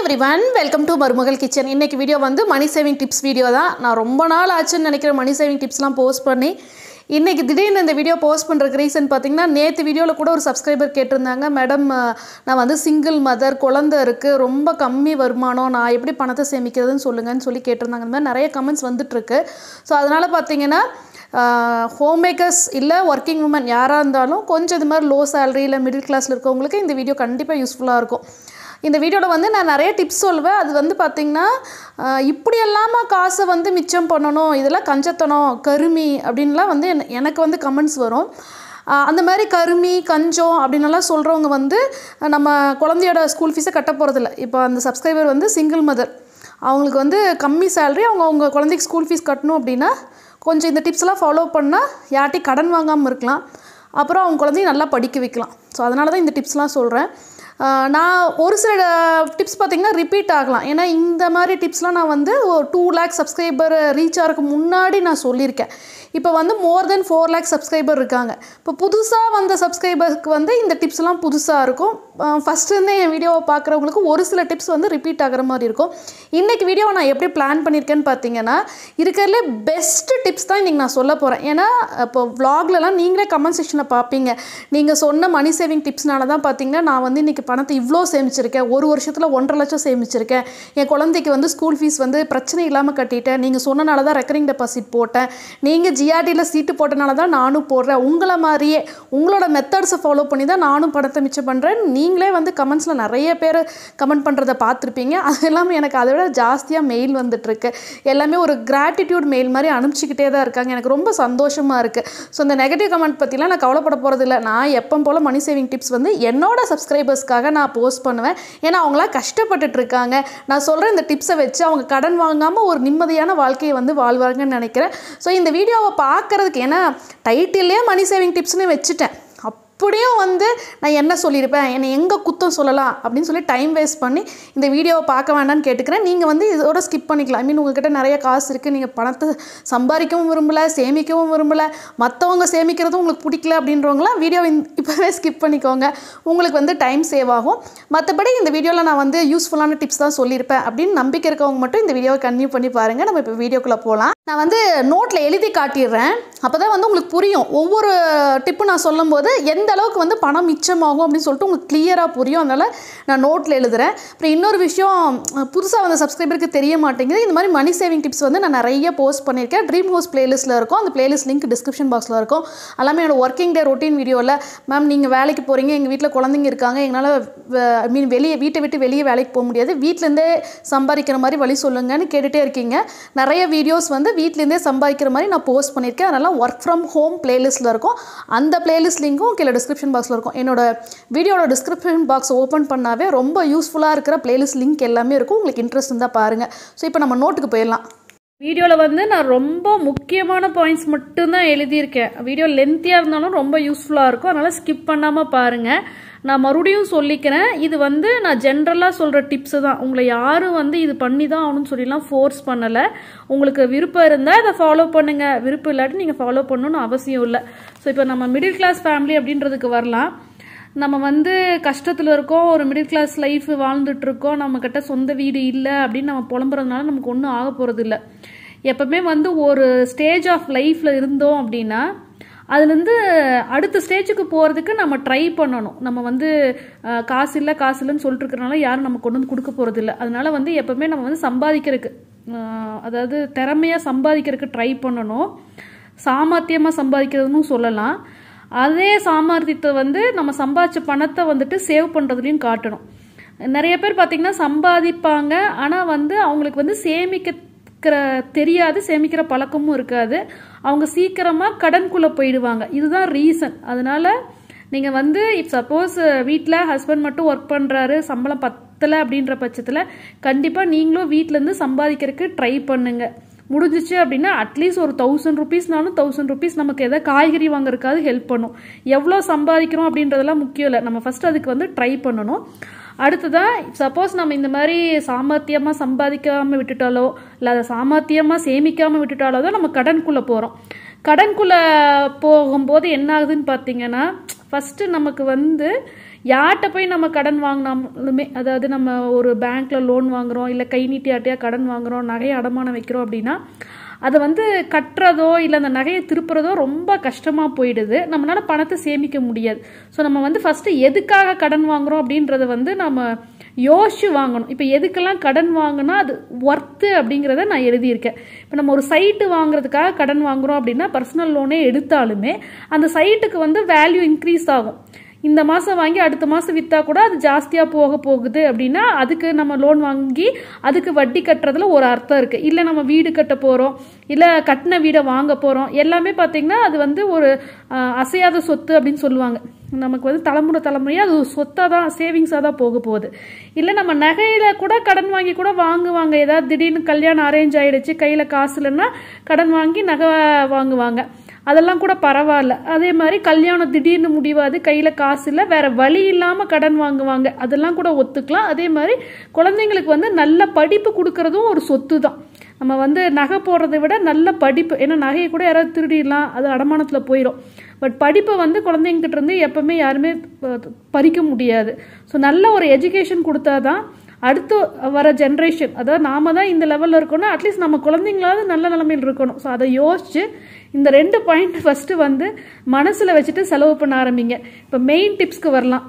every everyone welcome to Marumagal kitchen இன்னைக்கு video வந்து money saving tips video தான் நான் ரொம்ப நாள் ஆச்சுன்னு நினைக்கிற மணி சேவிங் டிப்ஸ்லாம் போஸ்ட் பண்ணி இன்றைக்கி திடீர்னு இந்த வீடியோ போஸ்ட் பண்ணுறதுக்கு ரீசன் பார்த்தீங்கன்னா நேற்று வீடியோவில் கூட ஒரு சப்ஸ்கிரைபர் கேட்டிருந்தாங்க மேடம் நான் வந்து சிங்கிள் மதர் குழந்தை இருக்குது ரொம்ப கம்மி வருமானம் நான் எப்படி பணத்தை சேமிக்கிறதுன்னு சொல்லுங்கன்னு சொல்லி கேட்டிருந்தாங்க இந்த மாதிரி நிறைய கமெண்ட்ஸ் வந்துட்டுருக்கு ஸோ அதனால் பார்த்தீங்கன்னா ஹோம் மேக்கர்ஸ் இல்லை ஒர்க்கிங் உமன் யாராக இருந்தாலும் கொஞ்சம் இது மாதிரி லோ சேலரி இல்லை மிடில் கிளாஸில் இருக்கவங்களுக்கு இந்த வீடியோ கண்டிப்பாக யூஸ்ஃபுல்லாக இருக்கும் இந்த வீடியோவில் வந்து நான் நிறைய டிப்ஸ் சொல்வேன் அது வந்து பார்த்திங்கன்னா ஆஹ் இப்படி எல்லாமா காசை வந்து மிச்சம் பண்ணணும் இதெல்லாம் கஞ்சத்தனம் கருமி அப்படின்லாம் வந்து என- எனக்கு வந்து கமெண்ட்ஸ் வரும் ஆஹ் அந்த மாதிரி கருமி கஞ்சம் அப்படின்னலாம் சொல்கிறவங்க வந்து நம்ம குழந்தையோட ஸ்கூல் ஃபீஸை கட்ட போகிறதில்ல இப்போ அந்த சப்ஸ்கிரைபர் வந்து சிங்கிள் மதர் அவங்களுக்கு வந்து கம்மி சேலரி அவங்க அவங்க குழந்தைக்கு ஸ்கூல் ஃபீஸ் கட்டணும் அப்படின்னா கொஞ்சம் இந்த டிப்ஸ்லாம் ஃபாலோ பண்ணால் யார்ட்டையும் கடன் வாங்காமல் இருக்கலாம் அப்புறம் அவங்க குழந்தைய நல்லா படிக்க வைக்கலாம் ஸோ அதனால தான் இந்த டிப்ஸ்லாம் சொல்கிறேன் நான் ஒரு சில டிப்ஸ் பார்த்திங்கன்னா ரிப்பீட் ஆகலாம் ஏன்னா இந்த மாதிரி டிப்ஸ்லாம் நான் வந்து ஒரு டூ லேக் சப்ஸ்கிரைபர் ரீச் ஆகிறதுக்கு முன்னாடி நான் சொல்லியிருக்கேன் இப்போ வந்து more than four lakh subscriber இருக்காங்க இப்போ புதுசாக வந்த சப்ஸ்கிரைபருக்கு வந்து இந்த டிப்ஸ்லாம் புதுசாக இருக்கும் ஃபஸ்ட்டுருந்தே என் வீடியோவை பார்க்குறவங்களுக்கு ஒரு சில டிப்ஸ் வந்து ரிப்பீட் ஆகிற மாதிரி இருக்கும் இன்றைக்கி வீடியோவை நான் எப்படி பிளான் பண்ணியிருக்கேன்னு பார்த்தீங்கன்னா இருக்கிறதுலே பெஸ்ட்டு டிப்ஸ் தான் இன்றைக்கி நான் சொல்ல போகிறேன் ஏன்னா இப்போ vlogலலாம் நீங்களே கமெண்ட் செக்ஷனில் பார்ப்பீங்க நீங்கள் சொன்ன மணி சேவிங் டிப்ஸ்னால தான் பார்த்தீங்கன்னா நான் வந்து இன்றைக்கி பணத்தை இவ்வளோ சேமிச்சிருக்கேன் ஒரு வருஷத்தில் ஒன்றரை லட்சம் சேமிச்சிருக்கேன் என் குழந்தைக்கு வந்து ஸ்கூல் ஃபீஸ் வந்து பிரச்சனை இல்லாமல் கட்டிட்டேன் நீங்கள் சொன்னனால தான் ரெக்கரிங் டெபாசிட் போட்டேன் நீங்கள் ஜிஆர்டியில் சீட்டு போட்டனால தான் நானும் போடுறேன் உங்களை மாதிரியே உங்களோட மெத்தட்ஸை ஃபாலோ பண்ணி தான் நானும் பணத்தை மிச்சம் பண்ணுறேன் நீங்களே வந்து கமெண்ட்ஸில் நிறைய பேர் கமெண்ட் பண்ணுறத பார்த்துருப்பீங்க அது எல்லாமே எனக்கு அதை விட ஜாஸ்தியாக மெயில் வந்துட்டுருக்கு எல்லாமே ஒரு கிராட்டிடியூட் மெயில் மாதிரி அனுப்பிச்சிக்கிட்டே தான் இருக்காங்க எனக்கு ரொம்ப சந்தோஷமாக இருக்குது ஸோ இந்த நெகட்டிவ் கமெண்ட் பற்றிலாம் நான் கவலைப்பட போகிறதில்ல நான் எப்போ போல் மணி சேவிங் டிப்ஸ் வந்து என்னோட சப்ஸ்கிரைபர்ஸ்க்காக நான் போஸ்ட் பண்ணுவேன் ஏன்னா அவங்களாம் கஷ்டப்பட்டுட்டு இருக்காங்க நான் சொல்கிற இந்த டிப்ஸை வச்சு அவங்க கடன் வாங்காமல் ஒரு நிம்மதியான வாழ்க்கையை வந்து வாழ்வாங்கன்னு நினைக்கிறேன் ஸோ இந்த வீடியோவை பார்க்குறதுக்கு ஏன்னா டைட்டிலே மணி சேவிங் டிப்ஸ்னு வச்சுட்டேன் அப்படியும் வந்து நான் என்ன சொல்லியிருப்பேன் என்னை எங்கே குத்தம் சொல்லலாம் அப்படின்னு சொல்லி டைம் வேஸ்ட் பண்ணி இந்த வீடியோவை பார்க்க வேண்டாம்னு கேட்டுக்கிறேன் நீங்கள் வந்து இதோட ஸ்கிப் பண்ணிக்கலாம் ஐ மீன் உங்ககிட்ட நிறைய காசு இருக்குது நீங்கள் பணத்தை சம்பாதிக்கவும் விரும்பலை சேமிக்கவும் விரும்பலை மற்றவங்க சேமிக்கிறதும் உங்களுக்கு பிடிக்கல அப்படின்றவங்களாம் வீடியோ இப்போவே ஸ்கிப் பண்ணிக்கோங்க உங்களுக்கு வந்து டைம் சேவ் ஆகும் மற்றபடி இந்த வீடியோவில் நான் வந்து யூஸ்ஃபுல்லான டிப்ஸ் தான் சொல்லியிருப்பேன் அப்படின்னு நம்பிக்கை இருக்கவங்க மட்டும் இந்த வீடியோவை கன்டினியூ பண்ணி பாருங்கள் நம்ம இப்போ வீடியோக்குள்ளே போகலாம் நான் வந்து நோட்டில் எழுதி காட்டிடுறேன் அப்போ தான் வந்து உங்களுக்கு புரியும் ஒவ்வொரு டிப்பு நான் சொல்லும்போது எந்த அளவுக்கு வந்து பணம் மிச்சமாகும் அப்படின்னு சொல்லிட்டு உங்களுக்கு கிளியராக புரியும் அதனால் நான் நோட்டில் எழுதுறேன் அப்புறம் இன்னொரு விஷயம் புதுசாக வந்த சப்ஸ்கிரைபருக்கு தெரிய மாட்டேங்குது இந்த மாதிரி மணி சேவிங் டிப்ஸ் வந்து நான் நிறைய போஸ்ட் பண்ணியிருக்கேன் ட்ரீம் ஹவுஸ் பிளேலிஸ்ட்டில் இருக்கும் அந்த பிளேலிஸ்ட் லிங்க் டிஸ்கிரிப்ஷன் பாக்ஸில் இருக்கும் எல்லாமே என்னோட ஒர்க்கிங் டே ரொட்டீன் வீடியோவில் மேம் நீங்கள் வேலைக்கு போகிறீங்க எங்கள் வீட்டில் குழந்தைங்க இருக்காங்க எங்களால் ஐ மீன் வெளியே வீட்டை விட்டு வெளியே வேலைக்கு போக முடியாது வீட்டிலேருந்தே சம்பாதிக்கிற மாதிரி வழி சொல்லுங்கன்னு கேட்டுகிட்டே இருக்கீங்க நிறைய வீடியோஸ் வந்து வீட்டிலேருந்தே சம்பாதிக்கிற மாதிரி நான் போஸ்ட் பண்ணியிருக்கேன் அதெல்லாம் ஒர்க் ஃப்ரம் ஹோம் பிளேலிஸ்ட்டில் இருக்கும் அந்த பிளேலிஸ்ட் லிங்க்கும் கீழே டிஸ்கிரிப்ஷன் பாக்ஸில் இருக்கும் என்னோட வீடியோட டிஸ்கிரிப்ஷன் பாக்ஸ் ஓப்பன் பண்ணாவே ரொம்ப யூஸ்ஃபுல்லாக இருக்கிற பிளேலிஸ்ட் லிங்க் எல்லாமே இருக்கும் உங்களுக்கு இன்ட்ரெஸ்ட் இருந்தால் பாருங்கள் ஸோ இப்போ நம்ம நோட்டுக்கு போயிடலாம் வீடியோவில் வந்து நான் ரொம்ப முக்கியமான பாயிண்ட்ஸ் மட்டும்தான் எழுதியிருக்கேன் வீடியோ லென்த்தியாக இருந்தாலும் ரொம்ப யூஸ்ஃபுல்லாக இருக்கும் அதனால் ஸ்கிப் பண்ணாமல் பாருங்கள் நான் மறுபடியும் சொல்லிக்கிறேன் இது வந்து நான் ஜென்ரலாக சொல்கிற டிப்ஸு தான் உங்களை யாரும் வந்து இது பண்ணி தான் ஆகணும்னு சொல்லிலாம் ஃபோர்ஸ் பண்ணலை உங்களுக்கு விருப்பம் இருந்தால் இதை ஃபாலோ பண்ணுங்கள் விருப்பம் இல்லாட்டி நீங்கள் ஃபாலோ பண்ணணும்னு அவசியம் இல்லை ஸோ இப்போ நம்ம மிடில் கிளாஸ் ஃபேமிலி அப்படின்றதுக்கு வரலாம் நம்ம வந்து கஷ்டத்தில் இருக்கோம் ஒரு மிடில் கிளாஸ் லைஃப் வாழ்ந்துட்டு இருக்கோம் நம்மக்கிட்ட சொந்த வீடு இல்லை அப்படின்னு நம்ம புலம்புறதுனால நமக்கு ஒன்றும் ஆக போகிறது இல்லை எப்பவுமே வந்து ஒரு ஸ்டேஜ் ஆஃப் லைஃப்பில் இருந்தோம் அப்படின்னா அதுலேருந்து அடுத்த ஸ்டேஜுக்கு போகிறதுக்கு நம்ம ட்ரை பண்ணணும் நம்ம வந்து அஹ், காசு இல்லை காசு இல்லைன்னு சொல்லிட்டு இருக்கிறனால யாரும் நம்ம கொண்டு வந்து கொடுக்க போகிறது இல்லை அதனால வந்து எப்பவுமே நம்ம வந்து சம்பாதிக்கிறதுக்கு அஹ், அதாவது திறமையாக சம்பாதிக்கிறதுக்கு ட்ரை பண்ணணும் சாமர்த்தியமாக சம்பாதிக்கிறதுன்னு சொல்லலாம் அதே சாமர்த்தியத்தை வந்து நம்ம சம்பாதிச்ச பணத்தை வந்துட்டு சேவ் பண்ணுறதுலையும் காட்டணும் நிறைய பேர் பார்த்திங்கன்னா சம்பாதிப்பாங்க ஆனால் வந்து அவங்களுக்கு வந்து சேமிக்கிற தெரியாது சேமிக்கிற பழக்கமும் இருக்காது அவங்க சீக்கிரமாக கடன்குள்ளே போயிடுவாங்க இதுதான் ரீசன் அதனால நீங்கள் வந்து இப் சப்போஸ் வீட்டில் ஹஸ்பண்ட் மட்டும் ஒர்க் பண்ணுறாரு சம்பளம் பத்தலை அப்படின்ற பட்சத்தில் கண்டிப்பாக நீங்களும் வீட்டிலேருந்து சம்பாதிக்கிறதுக்கு ட்ரை பண்ணுங்கள் முடிஞ்சிச்சு அப்படின்னா அட்லீஸ்ட் ஒரு தௌசண்ட் ருபீஸ்னாலும் தௌசண்ட் ருபீஸ் நமக்கு எதாவது காய்கறி வாங்குறதுக்காவது ஹெல்ப் பண்ணும் எவ்வளோ சம்பாதிக்கிறோம் அப்படின்றதெல்லாம் முக்கியம் இல்லை நம்ம ஃபஸ்ட் அதுக்கு வந்து ட்ரை பண்ணணும் அடுத்ததான் சப்போஸ் நம்ம இந்த மாதிரி சாமர்த்தியமாக சம்பாதிக்காமல் விட்டுட்டாலோ இல்லை அதை சாமர்த்தியமாக சேமிக்காமல் விட்டுட்டாலோ தான் நம்ம கடனுக்குள்ளே போகிறோம் கடனுக்குள்ளே போகும்போது என்ன ஆகுதுன்னு பார்த்தீங்கன்னா ஃபஸ்ட்டு நமக்கு வந்து யார்கிட்ட போய் நம்ம கடன் வாங்கினாலுமே அதாவது நம்ம ஒரு பேங்க்கில் லோன் வாங்குகிறோம் இல்லை கை நீட்டி யார்ட்டையா கடன் வாங்குகிறோம் நகையை அடமானம் வைக்கிறோம் அப்படின்னா அதை வந்து கட்டுறதோ இல்லை அந்த நகையை திருப்புறதோ ரொம்ப கஷ்டமாக போயிடுது நம்மளால பணத்தை சேமிக்க முடியாது ஸோ நம்ம வந்து ஃபஸ்ட்டு எதுக்காக கடன் வாங்குறோம் அப்படின்றத வந்து நம்ம யோசிச்சு வாங்கணும் இப்போ எதுக்கெல்லாம் கடன் வாங்கினா அது ஒர்த்து அப்படிங்கிறத நான் எழுதியிருக்கேன் இப்போ நம்ம ஒரு சைட்டு வாங்குறதுக்காக கடன் வாங்குறோம் அப்படின்னா பர்சனல் லோனே எடுத்தாலுமே அந்த சைட்டுக்கு வந்து வேல்யூ இன்க்ரீஸ் ஆகும் இந்த மாதம் வாங்கி அடுத்த மாதம் விற்றா கூட அது ஜாஸ்தியாக போக போகுது அப்படின்னா அதுக்கு நம்ம லோன் வாங்கி அதுக்கு வட்டி கட்டுறதுல ஒரு அர்த்தம் இருக்குது இல்லை நம்ம வீடு கட்ட போகிறோம் இல்லை கட்டின வீடை வாங்க போகிறோம் எல்லாமே பார்த்திங்கன்னா அது வந்து ஒரு அஹ், அசையாத சொத்து அப்படின்னு சொல்லுவாங்க நமக்கு வந்து தலைமுறை தலைமுறையாக அது ஒரு சொத்தாக தான் சேவிங்ஸாக தான் போக போகுது இல்லை நம்ம நகையில் கூட கடன் வாங்கி கூட வாங்குவாங்க ஏதாவது திடீர்னு கல்யாணம் அரேஞ்ச் ஆகிடுச்சு கையில் காசு இல்லைன்னா கடன் வாங்கி நகை வாங்குவாங்க அதெல்லாம் கூட பரவாயில்ல அதே மாதிரி கல்யாணம் திடீர்னு முடிவாது கையில் காசு இல்லை வேற வழி இல்லாமல் கடன் வாங்குவாங்க அதெல்லாம் கூட ஒத்துக்கலாம் அதே மாதிரி குழந்தைங்களுக்கு வந்து நல்ல படிப்பு கொடுக்கறதும் ஒரு சொத்து தான் நம்ம வந்து நகை போடுறதை விட நல்ல படிப்பு ஏன்னா நகையை கூட யாராவது திருடிடலாம் அது அடமானத்தில் போயிடும் பட் படிப்பை வந்து குழந்தைங்கிட்ட இருந்து எப்பவுமே யாருமே அஹ், பறிக்க முடியாது ஸோ நல்ல ஒரு எஜுகேஷன் கொடுத்தா தான் அடுத்து வர ஜென்ரேஷன் அதாவது நாம தான் இந்த லெவலில் இருக்கணும் அட்லீஸ்ட் நம்ம குழந்தைங்களாவது நல்ல நிலமையில் இருக்கணும் ஸோ அதை யோசிச்சு இந்த ரெண்டு பாயிண்ட் ஃபஸ்ட்டு வந்து மனசில் வச்சுட்டு செலவு பண்ண ஆரம்பிங்க இப்போ மெயின் டிப்ஸ்க்கு வரலாம்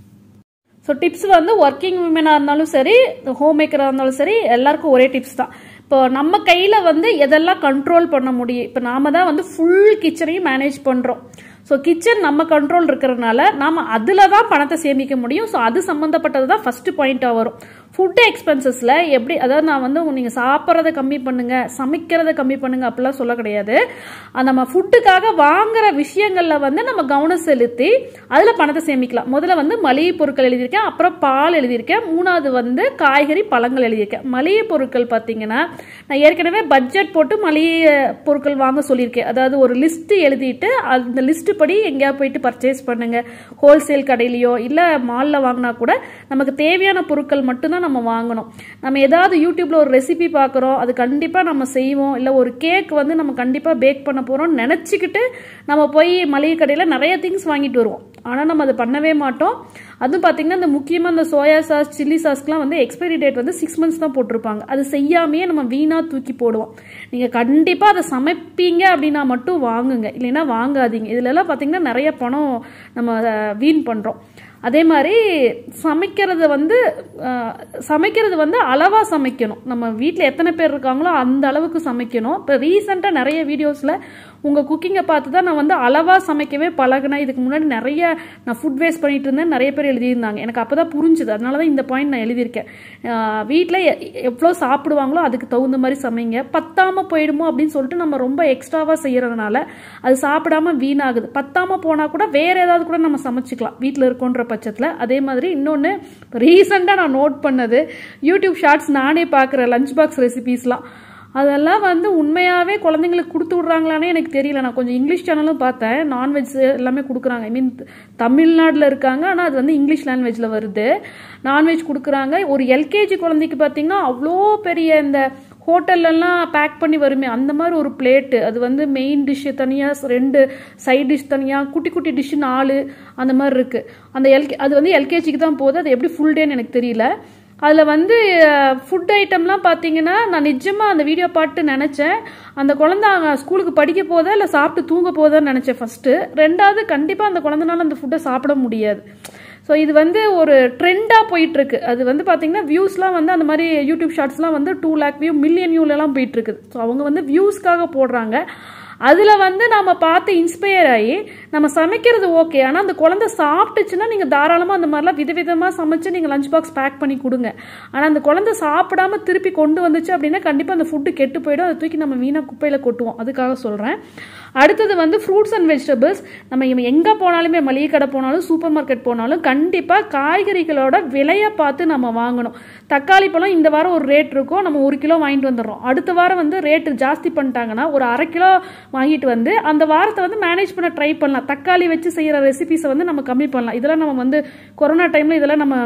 ஸோ டிப்ஸ் வந்து ஒர்க்கிங் விமனாக இருந்தாலும் சரி ஹோம் மேக்கராக இருந்தாலும் சரி எல்லாருக்கும் ஒரே டிப்ஸ் தான் இப்போ நம்ம கையில் வந்து எதெல்லாம் கண்ட்ரோல் பண்ண முடியும் இப்போ நாம தான் வந்து ஃபுல் கிச்சனையும் மேனேஜ் பண்ணுறோம் ஸோ கிச்சன் நம்ம கண்ட்ரோல் இருக்கிறதுனால நாம அதில் தான் பணத்தை சேமிக்க முடியும் ஸோ அது சம்மந்தப்பட்டது தான் ஃபஸ்ட்டு பாயிண்ட்டாக வரும் ஃபுட்டு எக்ஸ்பென்சஸில் எப்படி அதாவது நான் வந்து நீங்கள் சாப்பிட்றத கம்மி பண்ணுங்க சமைக்கிறத கம்மி பண்ணுங்க அப்படிலாம் சொல்ல கிடையாது அது நம்ம ஃபுட்டுக்காக வாங்குற விஷயங்களில் வந்து நம்ம கவனம் செலுத்தி அதில் பணத்தை சேமிக்கலாம் முதல்ல வந்து மளிகை பொருட்கள் எழுதியிருக்கேன் அப்புறம் பால் எழுதியிருக்கேன் மூணாவது வந்து காய்கறி பழங்கள் எழுதியிருக்கேன் மளிகை பொருட்கள் பார்த்தீங்கன்னா நான் ஏற்கனவே பட்ஜெட் போட்டு மளிகை பொருட்கள் வாங்க சொல்லியிருக்கேன் அதாவது ஒரு லிஸ்ட் எழுதிட்டு அந்த லிஸ்ட் படி எங்கேயா போயிட்டு பர்ச்சேஸ் பண்ணுங்க ஹோல்சேல் கடையிலையோ இல்லை மாலில் வாங்கினா கூட நமக்கு தேவையான பொருட்கள் மட்டும்தான் நம்ம வாங்கணும் நம்ம ஏதாவது யூடியூப்ல ஒரு ரெசிபி பார்க்குறோம் அது கண்டிப்பாக நம்ம செய்வோம் இல்லை ஒரு கேக் வந்து நம்ம கண்டிப்பாக பேக் பண்ண போகிறோம் நினச்சிக்கிட்டு நம்ம போய் மளிகை கடையில் நிறைய திங்ஸ் வாங்கிட்டு வருவோம் ஆனால் நம்ம அதை பண்ணவே மாட்டோம் அதுவும் பார்த்தீங்கன்னா இந்த முக்கியமாக இந்த சோயா சாஸ் சில்லி சாஸ்க்குலாம் வந்து எக்ஸ்பைரி டேட் வந்து சிக்ஸ் மந்த்ஸ் தான் போட்டிருப்பாங்க அது செய்யாமையே நம்ம வீணாக தூக்கி போடுவோம் நீங்கள் கண்டிப்பாக அதை சமைப்பீங்க அப்படின்னா மட்டும் வாங்குங்க இல்லைன்னா வாங்காதீங்க இதுலலாம் பார்த்தீங்கன்னா நிறைய பணம் நம்ம அஹ், வீண் பண்ணுறோம் அதே மாதிரி சமைக்கிறது வந்து அஹ், சமைக்கிறது வந்து அளவாக சமைக்கணும் நம்ம வீட்டில் எத்தனை பேர் இருக்காங்களோ அந்த அளவுக்கு சமைக்கணும் இப்போ ரீசெண்டாக நிறைய வீடியோஸில் உங்கள் குக்கிங்கை பார்த்து தான் நான் வந்து அளவாக சமைக்கவே பழகினேன் இதுக்கு முன்னாடி நிறைய நான் ஃபுட் வேஸ்ட் பண்ணிட்டு இருந்தேன் நிறைய பேர் எழுதியிருந்தாங்க எனக்கு அப்போ தான் புரிஞ்சுது அதனால தான் இந்த பாயிண்ட் நான் எழுதியிருக்கேன் வீட்டில் எவ்வளோ சாப்பிடுவாங்களோ அதுக்கு தகுந்த மாதிரி சமைங்க பத்தாம போயிடுமோ அப்படின்னு சொல்லிட்டு நம்ம ரொம்ப எக்ஸ்ட்ராவாக செய்யறதுனால அது சாப்பிடாம வீணாகுது பத்தாம போனால் கூட வேற ஏதாவது கூட நம்ம சமைச்சிக்கலாம் வீட்டில் இருக்கோன்ற பட்சத்தில் அதே மாதிரி இன்னொன்று ரீசெண்டாக நான் நோட் பண்ணது யூடியூப் ஷார்ட்ஸ் நானே பார்க்குறேன் லஞ்ச் பாக்ஸ் ரெசிபீஸ்லாம் அதெல்லாம் வந்து உண்மையாகவே குழந்தைங்களுக்கு கொடுத்து விட்றாங்களானே எனக்கு தெரியல நான் கொஞ்சம் இங்கிலீஷ் சேனலும் பார்த்தேன் நான்வெஜ் எல்லாமே கொடுக்குறாங்க ஐ மீன் தமிழ்நாட்டில் இருக்காங்க ஆனால் அது வந்து இங்கிலீஷ் லாங்குவேஜில் வருது நான்வெஜ் கொடுக்குறாங்க ஒரு எல்கேஜி குழந்தைக்கு பார்த்தீங்கன்னா அவ்வளோ பெரிய இந்த ஹோட்டல்லலாம் பேக் பண்ணி வருமே அந்த மாதிரி ஒரு பிளேட்டு அது வந்து மெயின் டிஷ்ஷு தனியாக ரெண்டு சைட் டிஷ் தனியாக குட்டி குட்டி டிஷ்ஷு நாலு அந்த மாதிரி இருக்குது அந்த எல்கே அது வந்து எல்கேஜிக்கு தான் போகுது அது எப்படி ஃபுல் டேன்னு எனக்கு தெரியல அதில் வந்து ஃபுட் ஐட்டம்லாம் பார்த்தீங்கன்னா நான் நிஜமாக அந்த வீடியோ பார்த்து நினச்சேன் அந்த குழந்தை அங்கே ஸ்கூலுக்கு படிக்க போதா இல்லை சாப்பிட்டு தூங்க போதான்னு நினச்சேன் ஃபஸ்ட்டு ரெண்டாவது கண்டிப்பாக அந்த குழந்தைனால அந்த ஃபுட்டை சாப்பிட முடியாது ஸோ இது வந்து ஒரு ட்ரெண்டாக போயிட்டுருக்கு அது வந்து பார்த்தீங்கன்னா வியூஸ்லாம் வந்து அந்த மாதிரி யூடியூப் ஷார்ட்ஸ்லாம் வந்து டூ லேக் வியூ மில்லியன் வியூலலாம் போயிட்டுருக்குது ஸோ அவங்க வந்து வியூஸ்க்காக போடுறாங்க அதில் வந்து நம்ம பார்த்து இன்ஸ்பயர் ஆகி நம்ம சமைக்கிறது ஓகே ஆனால் அந்த குழந்தை சாப்பிட்டுச்சுன்னா நீங்கள் தாராளமாக அந்த மாதிரிலாம் விதவிதமாக சமைச்சு நீங்கள் லஞ்ச் பாக்ஸ் பேக் பண்ணி கொடுங்க ஆனால் அந்த குழந்தை சாப்பிடாம திருப்பி கொண்டு வந்துச்சு அப்படின்னா கண்டிப்பாக அந்த ஃபுட்டு கெட்டு போயிடும் அதை தூக்கி நம்ம வீணாக குப்பையில் கொட்டுவோம் அதுக்காக சொல்கிறேன் அடுத்தது வந்து ஃப்ரூட்ஸ் அண்ட் வெஜிடபிள்ஸ் நம்ம எங்கே போனாலுமே மளிகை கடை போனாலும் சூப்பர் மார்க்கெட் போனாலும் கண்டிப்பாக காய்கறிகளோட விலையை பார்த்து நம்ம வாங்கணும் தக்காளி பழம் இந்த வாரம் ஒரு ரேட் இருக்கும் நம்ம ஒரு கிலோ வாங்கிட்டு வந்துடுறோம் அடுத்த வாரம் வந்து ரேட்டு ஜாஸ்தி பண்ணிட்டாங்கன்னா ஒரு அரை கிலோ வாங்கிட்டு வந்து அந்த வாரத்தை வந்து மேனேஜ் பண்ண ட்ரை பண்ணலாம் தக்காளி வச்சு செய்கிற ரெசிபிஸை வந்து நம்ம கம்மி பண்ணலாம் இதெல்லாம் நம்ம வந்து கொரோனா டைமில் இதெல்லாம் நம்ம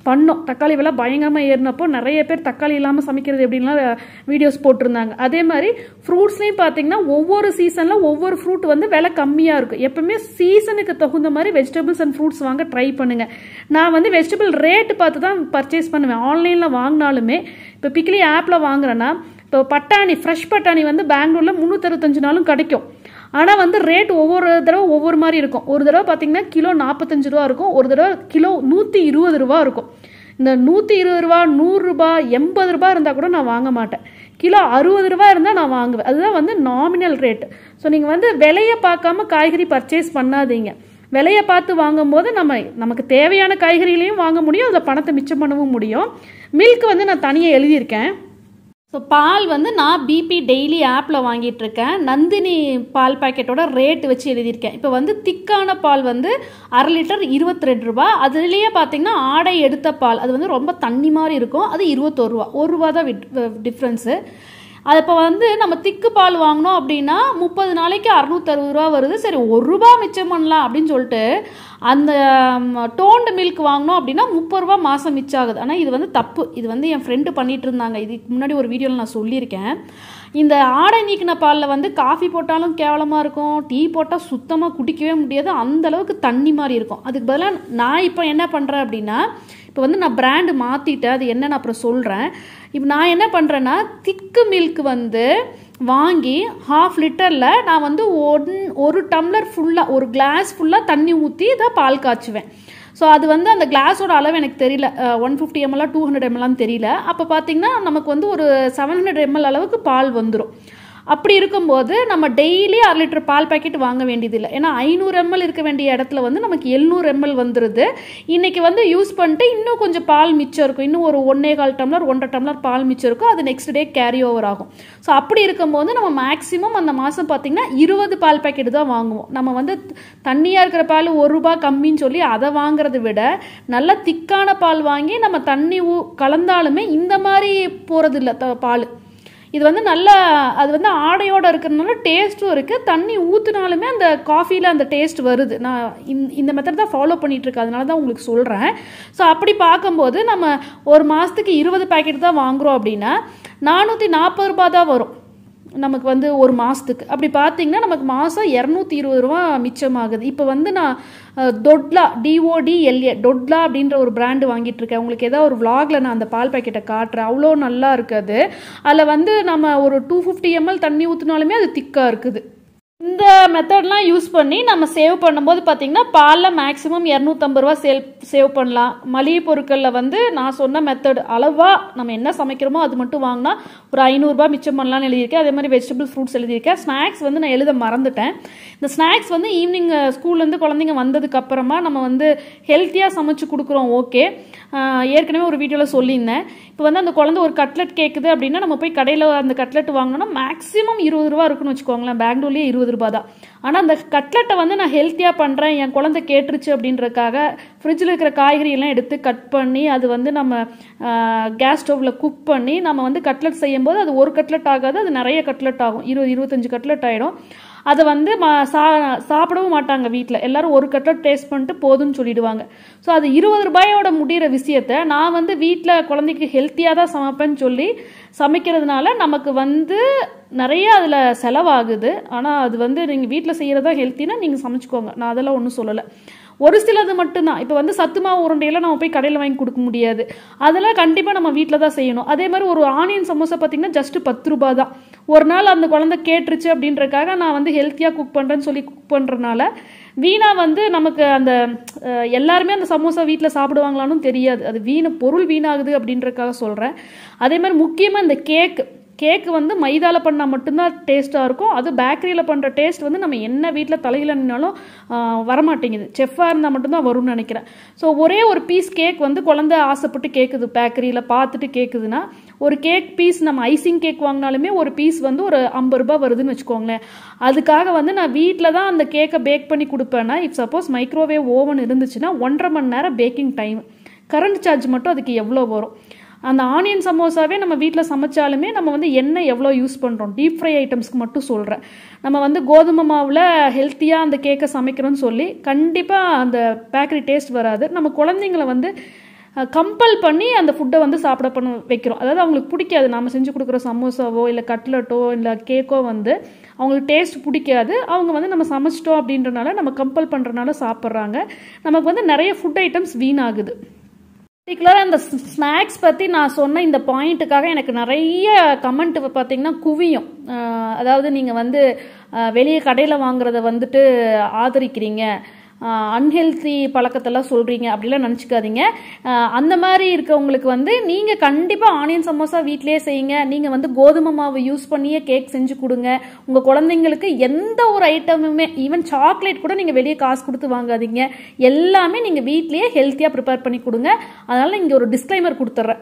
பண்ணோம் தக்காளி விலை பயங்கரமாக ஏறினப்போ நிறைய பேர் தக்காளி இல்லாமல் சமைக்கிறது எப்படின்லாம் வீடியோஸ் போட்டிருந்தாங்க அதே மாதிரி ஃப்ரூட்ஸ்லையும் பார்த்தீங்கன்னா ஒவ்வொரு சீசனில் ஒவ்வொரு ஃப்ரூட் வந்து விலை கம்மியாக இருக்கும் எப்பவுமே சீசனுக்கு தகுந்த மாதிரி வெஜிடபிள்ஸ் அண்ட் ஃப்ரூட்ஸ் வாங்க ட்ரை பண்ணுங்கள் நான் வந்து வெஜிடபிள் ரேட்டு பார்த்து தான் பர்ச்சேஸ் பண்ணுவேன் ஆன்லைனில் வாங்கினாலுமே இப்போ பிக்லி ஆப்பில் வாங்குறேன்னா இப்போ பட்டாணி ஃப்ரெஷ் பட்டாணி வந்து பெங்களூரில் முந்நூற்றறுபத்தஞ்சு நாளும் கிடைக்கும் ஆனால் வந்து ரேட் ஒவ்வொரு தடவை ஒவ்வொரு மாதிரி இருக்கும் ஒரு தடவை பார்த்தீங்கன்னா கிலோ நாற்பத்தஞ்சு ரூபா இருக்கும் ஒரு தடவை கிலோ நூற்றி இருபது ரூபா இருக்கும் இந்த நூற்றி இருபது ரூபா நூறுரூபா எண்பது ரூபா இருந்தால் கூட நான் வாங்க மாட்டேன் கிலோ அறுபது ரூபா இருந்தால் நான் வாங்குவேன் அதுதான் வந்து நாமினல் ரேட் ஸோ நீங்கள் வந்து விலையை பார்க்காம காய்கறி பர்ச்சேஸ் பண்ணாதீங்க விலையை பார்த்து வாங்கும்போது நம்ம நமக்கு தேவையான காய்கறிகளையும் வாங்க முடியும் அதில் பணத்தை மிச்சம் பண்ணவும் முடியும் மில்க் வந்து நான் தனியாக எழுதியிருக்கேன் ஸோ பால் வந்து நான் பிபி டெய்லி ஆப்பில் வாங்கிட்டு இருக்கேன் நந்தினி பால் பாக்கெட்டோட ரேட் வச்சு எழுதியிருக்கேன் இப்போ வந்து திக்கான பால் வந்து அரை லிட்டர் இருபத்தி ரெண்டு ரூபா அதுலேயே பார்த்தீங்கன்னா ஆடை எடுத்த பால் அது வந்து ரொம்ப தண்ணி மாதிரி இருக்கும் அது இருபத்தோரு ரூபா ஒரு ரூபா தான் டிஃப்ரென்ஸு அது இப்போ வந்து நம்ம திக்கு பால் வாங்கினோம் அப்படின்னா முப்பது நாளைக்கு அறுநூத்தறுபது ரூபா வருது சரி ஒரு ரூபா மிச்சம் பண்ணலாம் அப்படின்னு சொல்லிட்டு அந்த டோண்டு மில்க் வாங்கினோம் அப்படின்னா முப்பது ரூபா மாதம் மிச்சம் ஆகுது ஆனால் இது வந்து தப்பு இது வந்து என் ஃப்ரெண்டு பண்ணிட்டு இருந்தாங்க இதுக்கு முன்னாடி ஒரு வீடியோவில் நான் சொல்லியிருக்கேன் இந்த ஆடை நீக்கின பாலில் வந்து காஃபி போட்டாலும் கேவலமாக இருக்கும் டீ போட்டால் சுத்தமாக குடிக்கவே முடியாது அந்த அளவுக்கு தண்ணி மாதிரி இருக்கும் அதுக்கு பதிலாக நான் இப்போ என்ன பண்ணுறேன் அப்படின்னா இப்போ வந்து நான் பிராண்டு மாற்றிட்டேன் அது என்னன்னு அப்புறம் சொல்கிறேன் இப்போ நான் என்ன பண்ணுறேன்னா திக்கு மில்க் வந்து வாங்கி ஹாஃப் லிட்டரில் நான் வந்து ஒன் ஒரு டம்ளர் ஃபுல்லாக ஒரு கிளாஸ் ஃபுல்லாக தண்ணி ஊற்றி தான் பால் காய்ச்சுவேன் ஸோ அது வந்து அந்த கிளாஸோட அளவு எனக்கு தெரியல ஒன் ஃபிஃப்டி எம்எல்லாம் டூ ஹண்ட்ரட் எம்எல்லாம் தெரியல அப்போ பார்த்தீங்கன்னா நமக்கு வந்து ஒரு செவன் ஹண்ட்ரட் எம்எல் அளவுக்கு பால் வந்துடும் அப்படி இருக்கும்போது நம்ம டெய்லி அரை லிட்டர் பால் பாக்கெட் வாங்க வேண்டியதில்லை ஏன்னா ஐநூறு எம்எல் இருக்க வேண்டிய இடத்துல வந்து நமக்கு எழுநூறு எம்எல் வந்துடுது இன்னைக்கு வந்து யூஸ் பண்ணிட்டு இன்னும் கொஞ்சம் பால் மிச்சம் இருக்கும் இன்னும் ஒரு ஒன்னே கால் டம்ளர் ஒன்றரை டம்ளர் பால் மிச்சம் இருக்கும் அது நெக்ஸ்ட் டே கேரி ஓவர் ஆகும் ஸோ அப்படி இருக்கும்போது நம்ம மேக்ஸிமம் அந்த மாதம் பார்த்தீங்கன்னா இருபது பால் பாக்கெட் தான் வாங்குவோம் நம்ம வந்து தண்ணியாக இருக்கிற பால் ஒரு ரூபாய் கம்மின்னு சொல்லி அதை வாங்குறதை விட நல்ல திக்கான பால் வாங்கி நம்ம தண்ணி ஊ கலந்தாலுமே இந்த மாதிரி போகிறது இல்லை த பால் இது வந்து நல்ல அது வந்து ஆடையோட இருக்கிறதுனால டேஸ்ட்டும் இருக்குது தண்ணி ஊற்றுனாலுமே அந்த காஃபியில் அந்த டேஸ்ட் வருது நான் இந்த இந்த மெத்தட் தான் ஃபாலோ பண்ணிட்டு இருக்கேன் அதனால தான் உங்களுக்கு சொல்கிறேன் ஸோ அப்படி பார்க்கும்போது நம்ம ஒரு மாதத்துக்கு இருபது பேக்கெட் தான் வாங்குகிறோம் அப்படின்னா நானூற்றி நாற்பது ரூபா தான் வரும் நமக்கு வந்து ஒரு மாதத்துக்கு அப்படி பார்த்தீங்கன்னா நமக்கு மாதம் இரநூத்தி இருபது ரூபா மிச்சமாகுது இப்போ வந்து நான் அஹ், தொட்லா டிஓடிஎல்ஏ டொட்லா அப்படின்ற ஒரு பிராண்டு வாங்கிட்டு இருக்கேன் உங்களுக்கு ஏதாவது ஒரு vlogல நான் அந்த பால் பாக்கெட்டை காட்டுறேன் அவ்வளோ நல்லா இருக்குது அதில் வந்து நம்ம ஒரு டூ ஃபிஃப்டி எம்எல் தண்ணி ஊற்றினாலுமே அது திக்காக இருக்குது இந்த மெத்தட்லாம் யூஸ் பண்ணி நம்ம சேவ் பண்ணும்போது பார்த்தீங்கன்னா பாலில் மேக்ஸிமம் இரநூத்தம்பது ரூபா சேல் சேவ் பண்ணலாம் மளிகை பொருட்களில் வந்து நான் சொன்ன மெத்தட் அளவாக நம்ம என்ன சமைக்கிறோமோ அது மட்டும் வாங்கினா ஒரு ஐநூறுரூபா மிச்சம் பண்ணலாம்னு எழுதியிருக்கேன் அதே மாதிரி வெஜிடபிள் ஃப்ரூட்ஸ் எழுதியிருக்கேன் ஸ்நாக்ஸ் வந்து நான் எழுத மறந்துட்டேன் இந்த ஸ்நாக்ஸ் வந்து ஈவினிங் ஸ்கூல்லேருந்து குழந்தைங்க வந்ததுக்கு அப்புறமா நம்ம வந்து ஹெல்த்தியாக சமைச்சு கொடுக்குறோம் ஓகே ஏற்கனவே ஒரு வீடியோவில் சொல்லியிருந்தேன் இப்போ வந்து அந்த குழந்தை ஒரு கட்லெட் கேட்குது அப்படின்னா நம்ம போய் கடையில் அந்த கட்லெட் வாங்கினோம்னா மேக்ஸிமம் இருபது ரூபா இருக்குன்னு வச்சுக்கோங்களேன் பெங்களூர்லேயே இருபது ரூபா தான் ஆனால் அந்த கட்லெட்டை வந்து நான் ஹெல்த்தியாக பண்ணுறேன் என் குழந்தை கேட்டுருச்சு அப்படின்றதுக்காக ஃப்ரிட்ஜில் இருக்கிற காய்கறி எல்லாம் எடுத்து கட் பண்ணி அது வந்து நம்ம கேஸ் ஸ்டவ்வில் குக் பண்ணி நம்ம வந்து கட்லெட் செய்யும்போது அது ஒரு கட்லெட் ஆகாது அது நிறைய கட்லெட் ஆகும் இருபது இருபத்தஞ்சு கட்லெட் ஆகிடும் அதை வந்து ம சா சாப்பிடவும் மாட்டாங்க வீட்டில் எல்லாரும் ஒரு கட்லெட் டேஸ்ட் பண்ணிட்டு போதும்னு சொல்லிடுவாங்க ஸோ அது இருபது ரூபாயோட முடிகிற விஷயத்த நான் வந்து வீட்டில் குழந்தைக்கு ஹெல்த்தியாக தான் சமைப்பேன்னு சொல்லி சமைக்கிறதுனால நமக்கு வந்து நிறைய அதில் செலவாகுது ஆனால் அது வந்து நீங்கள் வீட்டில் செய்கிறதா ஹெல்த்தினா நீங்கள் சமைச்சுக்கோங்க நான் அதெல்லாம் ஒன்றும் சொல்லலை ஒரு சிலது மட்டும்தான் இப்போ வந்து சத்து மாவு உருண்டையெல்லாம் நம்ம போய் கடையில் வாங்கி கொடுக்க முடியாது அதெல்லாம் கண்டிப்பாக நம்ம வீட்டில் தான் செய்யணும் அதே மாதிரி ஒரு ஆனியன் சமோசா பார்த்தீங்கன்னா ஜஸ்ட் பத்து ரூபா தான் ஒரு நாள் அந்த குழந்தை கேட்டுருச்சு அப்படின்றக்காக நான் வந்து ஹெல்த்தியாக குக் பண்ணுறேன்னு சொல்லி குக் பண்ணுறனால வீணா வந்து நமக்கு அந்த அஹ், எல்லாருமே அந்த சமோசா வீட்டில் சாப்பிடுவாங்களான்னு தெரியாது அது வீண பொருள் வீணாகுது அப்படின்றக்காக சொல்கிறேன் அதே மாதிரி முக்கியமாக இந்த கேக் கேக்கு வந்து மைதால பண்ணால் மட்டும்தான் டேஸ்ட்டாக இருக்கும் அது பேக்கரியில் பண்ணுற டேஸ்ட் வந்து நம்ம என்ன வீட்டில் தலையில் நின்னாலும் ஆஹ், வரமாட்டேங்குது செஃப்பாக இருந்தால் மட்டும்தான் வரும்னு நினைக்கிறேன் ஸோ ஒரே ஒரு பீஸ் கேக் வந்து குழந்தை ஆசைப்பட்டு கேட்குது பேக்கரியில் பார்த்துட்டு கேட்குதுன்னா ஒரு கேக் பீஸ் நம்ம ஐசிங் கேக் வாங்கினாலுமே ஒரு பீஸ் வந்து ஒரு ஐம்பது ரூபாய் வருதுன்னு வச்சுக்கோங்களேன் அதுக்காக வந்து நான் வீட்டில் தான் அந்த கேக்கை பேக் பண்ணி கொடுப்பேன்னா இப் சப்போஸ் மைக்ரோவேவ் ஓவன் இருந்துச்சுன்னா ஒன்றரை மணி நேரம் பேக்கிங் டைம் கரண்ட் சார்ஜ் மட்டும் அதுக்கு எவ்வளோ வரும் அந்த ஆனியன் சமோசாவே நம்ம வீட்டில் சமைச்சாலுமே நம்ம வந்து எண்ணெய் எவ்வளோ யூஸ் பண்ணுறோம் டீப் ஃப்ரை ஐட்டம்ஸ்க்கு மட்டும் சொல்கிறேன் நம்ம வந்து கோதுமை மாவில் ஹெல்த்தியாக அந்த கேக்கை சமைக்கிறோன்னு சொல்லி கண்டிப்பாக அந்த பேக்கரி டேஸ்ட் வராது நம்ம குழந்தைங்கள வந்து கம்பல் பண்ணி அந்த ஃபுட்டை வந்து சாப்பிட பண்ண வைக்கிறோம் அதாவது அவங்களுக்கு பிடிக்காது நம்ம செஞ்சு கொடுக்குற சமோசாவோ இல்லை கட்லட்டோ இல்லை கேக்கோ வந்து அவங்களுக்கு டேஸ்ட் பிடிக்காது அவங்க வந்து நம்ம சமைச்சிட்டோம் அப்படின்றனால நம்ம கம்பல் பண்ணுறனால சாப்பிட்றாங்க நமக்கு வந்து நிறைய ஃபுட் ஐட்டம்ஸ் வீணாகுது பர்டிகுலராக அந்த ஸ்நாக்ஸ் பற்றி நான் சொன்ன இந்த பாயிண்ட்டுக்காக எனக்கு நிறைய கமெண்ட் பார்த்தீங்கன்னா குவியும் அஹ் அதாவது நீங்கள் வந்து அஹ் வெளியே கடையில் வாங்குறத வந்துட்டு ஆதரிக்கிறீங்க அன்ஹெல்த்தி பழக்கத்தெல்லாம் சொல்கிறீங்க அப்படிலாம் நினச்சிக்காதீங்க அஹ் அந்த மாதிரி இருக்கவங்களுக்கு வந்து நீங்கள் கண்டிப்பாக ஆனியன் சமோசா வீட்டிலேயே செய்யுங்க நீங்கள் வந்து கோதுமை மாவு யூஸ் பண்ணியே கேக் செஞ்சு கொடுங்க உங்கள் குழந்தைங்களுக்கு எந்த ஒரு ஐட்டமுமே ஈவன் சாக்லேட் கூட நீங்கள் வெளியே காசு கொடுத்து வாங்காதீங்க எல்லாமே நீங்கள் வீட்லேயே ஹெல்த்தியாக ப்ரிப்பேர் பண்ணி கொடுங்க அதனால் இங்கே ஒரு டிஸ்க்ளைமர் கொடுத்துட்றேன்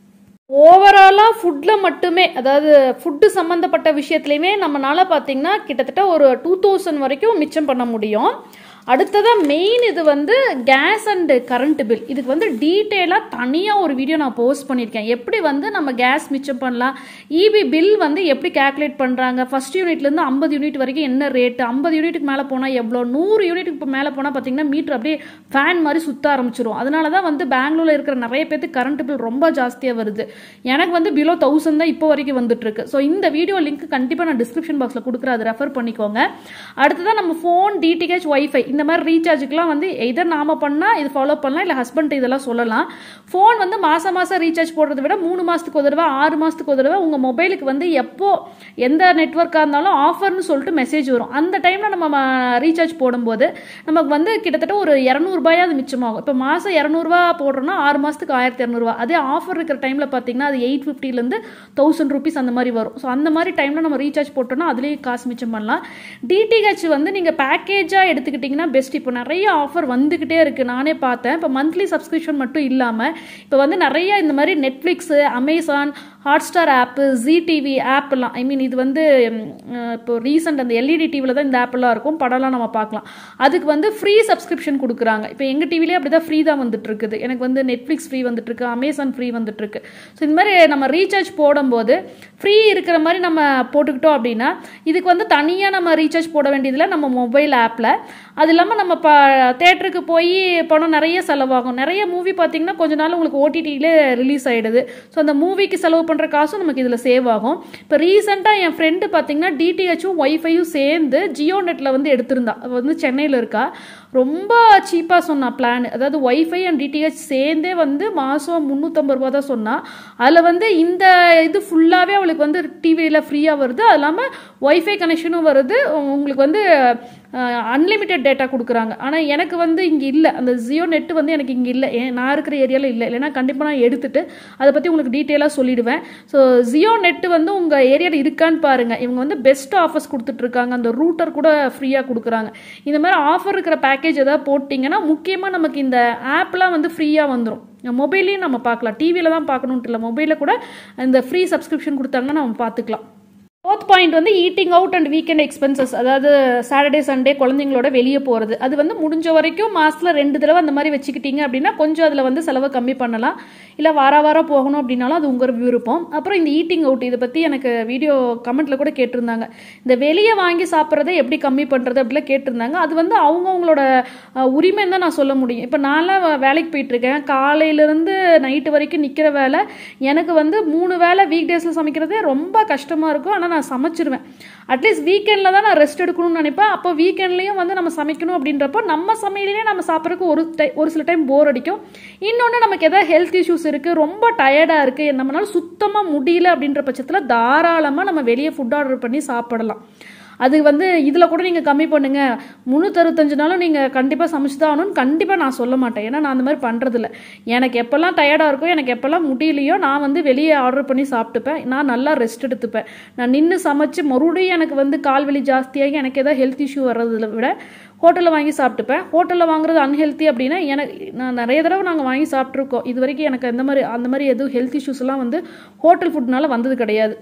ஓவராலாக ஃபுட்டில் மட்டுமே அதாவது ஃபுட்டு சம்மந்தப்பட்ட விஷயத்துலையுமே நம்மளால பார்த்தீங்கன்னா கிட்டத்தட்ட ஒரு டூ தௌசண்ட் வரைக்கும் மிச்சம் பண்ண முடியும் அடுத்ததாக மெயின் இது வந்து கேஸ் அண்ட் கரண்ட் பில் இதுக்கு வந்து டீட்டெயிலாக தனியாக ஒரு வீடியோ நான் போஸ்ட் பண்ணியிருக்கேன் எப்படி வந்து நம்ம கேஸ் மிச்சம் பண்ணலாம் இபி பில் வந்து எப்படி கேல்குலேட் பண்ணுறாங்க ஃபர்ஸ்ட் யூனிட்லேருந்து ஐம்பது யூனிட் வரைக்கும் என்ன ரேட்டு ஐம்பது யூனிட்டுக்கு மேலே போனால் எவ்வளோ நூறு யூனிட்டுக்கு இப்போ மேலே போனால் பார்த்தீங்கன்னா மீட்டர் அப்படியே ஃபேன் மாதிரி சுத்த ஆரம்பிச்சிரும் அதனால தான் வந்து பெங்களூரில் இருக்கிற நிறைய பேருக்கு கரண்ட் பில் ரொம்ப ஜாஸ்தியாக வருது எனக்கு வந்து பிலோ தௌசண்ட் தான் இப்போ வரைக்கும் வந்துட்டு இருக்கு ஸோ இந்த வீடியோ லிங்க் கண்டிப்பாக நான் டிஸ்கிரிப்ஷன் பாக்ஸில் கொடுக்குறேன் அதை ரெஃபர் பண்ணிக்கோங்க அடுத்ததான் நம்ம ஃபோன் டிடிஹெச் ஒய்ஃபை இந்த மாதிரி ரீசார்ஜுக்குலாம் வந்து எதர் நாம பண்ணால் இது ஃபாலோ பண்ணலாம் இல்லை ஹஸ்பண்ட் இதெல்லாம் சொல்லலாம் ஃபோன் வந்து மாதம் மாதம் ரீசார்ஜ் போடுறத விட மூணு மாதத்துக்கு ஒரு தடவை ஆறு மாதத்துக்கு ஒரு தடவை உங்கள் மொபைலுக்கு வந்து எப்போ எந்த நெட்ஒர்க்காக இருந்தாலும் ஆஃபர்னு சொல்லிட்டு மெசேஜ் வரும் அந்த டைமில் நம்ம ரீசார்ஜ் போடும்போது நமக்கு வந்து கிட்டத்தட்ட ஒரு இரநூறுபாயாவது மிச்சமாகும் இப்போ மாதம் இரநூறுவா போடுறோன்னா ஆறு மாதத்துக்கு ஆயிரத்தி இரநூறுவா அதே ஆஃபர் இருக்கிற டைமில் பார்த்தீங்கன்னா அது எயிட் ஃபிஃப்டிலேருந்து தௌசண்ட் ருபீஸ் அந்த மாதிரி வரும் ஸோ அந்த மாதிரி டைமில் நம்ம ரீசார்ஜ் போட்டோம்னா அதுலேயே காசு மிச்சம் பண்ணலாம் டிடிஹெச் வந்து நீங்கள் பேக்கேஜாக எடுத்துக்கிட்டிங்கன்னா பெஸ்ட் இப்போ நிறைய ஆஃபர் வந்துக்கிட்டே இருக்குது நானே பார்த்தேன் இப்போ மந்த்லி சப்ஸ்கிரிப்ஷன் மட்டும் இல்லாமல் இப்போ வந்து நிறைய இந்த மாதிரி Netflix Amazon Hotstar app Zee TV ஆப்லாம் ஐ மீன் இது வந்து ம், அஹ், இப்போ ரீசெண்ட் அந்த எல்இடி டிவியில் தான் இந்த ஆப்பெல்லாம் இருக்கும் படம்லாம் நம்ம பார்க்கலாம் அதுக்கு வந்து ஃப்ரீ சப்ஸ்கிரிப்ஷன் கொடுக்குறாங்க இப்போ எங்கள் டிவிலே அப்படி தான் ஃப்ரீ தான் வந்துட்டு இருக்குது எனக்கு வந்து நெட்ஃப்ளிக்ஸ் ஃப்ரீ வந்துட்டு இருக்கு அமேசான் ஃப்ரீ வந்துட்டு இருக்கு ஸோ இந்த மாதிரி நம்ம ரீசார்ஜ் போடும்போது ஃப்ரீ இருக்கிற மாதிரி நம்ம போட்டுக்கிட்டோம் அப்படின்னா இதுக்கு வந்து தனியாக நம்ம ரீசார்ஜ் போட வேண்டியதில்லை நம்ம மொபைல் ஆப்பில் அது இல்லாமல் நம்ம இப்போ தேட்டருக்கு போய் பணம் நிறைய செலவாகும் நிறைய மூவி பார்த்தீங்கன்னா கொஞ்ச நாள் உங்களுக்கு ஓடிடியிலே ரிலீஸ் ஆகிடுது ஸோ அந்த மூவிக்கு செலவு பண்ணுற காசும் நமக்கு இதில் சேவ் ஆகும் இப்போ ரீசெண்டாக என் ஃப்ரெண்டு பார்த்தீங்கன்னா டிடிஹெச்சும் ஒய்ஃபையும் சேர்ந்து ஜியோ நெட்டில் வந்து எடுத்திருந்தா அவ வந்து சென்னையில் இருக்கா ரொம்ப சீப்பாக சொன்னா பிளான் அதாவது ஒய்ஃபை அண்ட் டிடிஹெச் சேர்ந்தே வந்து மாதம் முந்நூற்றம்பது ரூபா தான் சொன்னா அதில் வந்து இந்த இது ஃபுல்லாகவே அவளுக்கு வந்து டிவியில் ஃப்ரீயாக வருது அது இல்லாமல் ஒய்ஃபை கனெக்ஷனும் வருது உங்களுக்கு வந்து அன்லிமிட்டெட் டேட்டா கொடுக்குறாங்க ஆனால் எனக்கு வந்து இங்கே இல்லை அந்த ஜியோ நெட் வந்து எனக்கு இங்கே இல்லை ஏன் நான் இருக்கிற ஏரியாவில் இல்லை இல்லைன்னா கண்டிப்பாக நான் எடுத்துட்டு அதை பற்றி உங்களுக்கு டீட்டெயிலாக சொல்லிடுவேன் ஸோ ஜியோ நெட் வந்து உங்கள் ஏரியாவில் இருக்கான்னு பாருங்கள் இவங்க வந்து பெஸ்ட் ஆஃபர்ஸ் கொடுத்துட்ருக்காங்க அந்த ரூட்டர் கூட ஃப்ரீயாக கொடுக்குறாங்க இந்த மாதிரி ஆஃபர் இருக்கிற பேக்கேஜ் ஏதாவது போட்டிங்கன்னா முக்கியமாக நமக்கு இந்த ஆப்லாம் வந்து ஃப்ரீயாக வந்துடும் மொபைல்லையும் நம்ம பார்க்கலாம் டிவியில் தான் பார்க்கணுன்ட்டு இல்லை மொபைலில் கூட இந்த ஃப்ரீ சப்ஸ்கிரிப்ஷன் கொடுத்தாங்கன்னா நம்ம பார்த்துக்கலாம் ஃபோர்த் பாயிண்ட் வந்து eating out and weekend expenses அதாவது சாட்டர்டே சண்டே குழந்தைங்களோட வெளியே போகிறது அது வந்து முடிஞ்ச வரைக்கும் மாதத்தில் ரெண்டு தடவை அந்த மாதிரி வச்சுக்கிட்டீங்க அப்படின்னா கொஞ்சம் அதில் வந்து செலவை கம்மி பண்ணலாம் இல்லை வார வாரம் போகணும் அப்படின்னாலும் அது உங்கள் விருப்பம் அப்புறம் இந்த ஈட்டிங் அவுட் இதை பற்றி எனக்கு வீடியோ கமெண்ட்டில் கூட கேட்டிருந்தாங்க இந்த வெளியே வாங்கி சாப்பிட்றதை எப்படி கம்மி பண்ணுறது அப்படிலாம் கேட்டிருந்தாங்க அது வந்து அவங்கவுங்களோட உரிமைன்னு தான் நான் சொல்ல முடியும் இப்போ நான்லாம் வேலைக்கு போயிட்டுருக்கேன் காலையிலேருந்து நைட்டு வரைக்கும் நிற்கிற வேலை எனக்கு வந்து மூணு வேலை வீக் டேஸில் சமைக்கிறதே ரொம்ப கஷ்டமாக இருக்கும் ஆனால் நான் சமைச்சிருவேன் அட்லீஸ்ட் வீக்கெண்டில் தான் நான் ரெஸ்ட் எடுக்கணும்னு நினைப்பேன் அப்போ வீக்கெண்ட்லேயும் வந்து நம்ம சமைக்கணும் அப்படின்றப்போ நம்ம சமையலே நம்ம சாப்பிட்றதுக்கு ஒரு டை ஒரு சில டைம் போர் அடிக்கும் இன்னொன்று நமக்கு எதாவது ஹெல்த் இஷ்யூஸ் இருக்குது ரொம்ப டயர்டாக இருக்குது நம்மளால சுத்தமாக முடியல அப்படின்ற பட்சத்தில் தாராளமாக நம்ம வெளியே ஃபுட் ஆர்டர் பண்ணி சாப்பிடலாம் அது வந்து இதில் கூட நீங்கள் கம்மி பண்ணுங்க முந்நூற்றறுபத்தஞ்சு நாளும் நீங்கள் கண்டிப்பாக சமைச்சு தான் ஆகணும்னு கண்டிப்பாக நான் சொல்ல மாட்டேன் ஏன்னா நான் அந்த மாதிரி பண்ணுறதில்ல எனக்கு எப்போல்லாம் டயர்டாக இருக்கோ எனக்கு எப்போல்லாம் முடியலையோ நான் வந்து வெளியே ஆர்டர் பண்ணி சாப்பிட்டுப்பேன் நான் நல்லா ரெஸ்ட் எடுத்துப்பேன் நான் நின்று சமைச்சு மறுபடியும் எனக்கு வந்து கால்வலி ஜாஸ்தியாகி எனக்கு ஏதாவது ஹெல்த் இஷ்யூ வர்றதில் விட ஹோட்டலில் வாங்கி சாப்பிட்டுப்பேன் ஹோட்டலில் வாங்குறது அன்ஹெல்த்தி அப்படின்னா எனக்கு நான் நிறைய தடவை நாங்கள் வாங்கி சாப்பிட்ருக்கோம் இது வரைக்கும் எனக்கு அந்த மாதிரி அந்த மாதிரி எதுவும் ஹெல்த் இஷ்யூஸ்லாம் வந்து ஹோட்டல் ஃபுட்னால வந்தது கிடையாது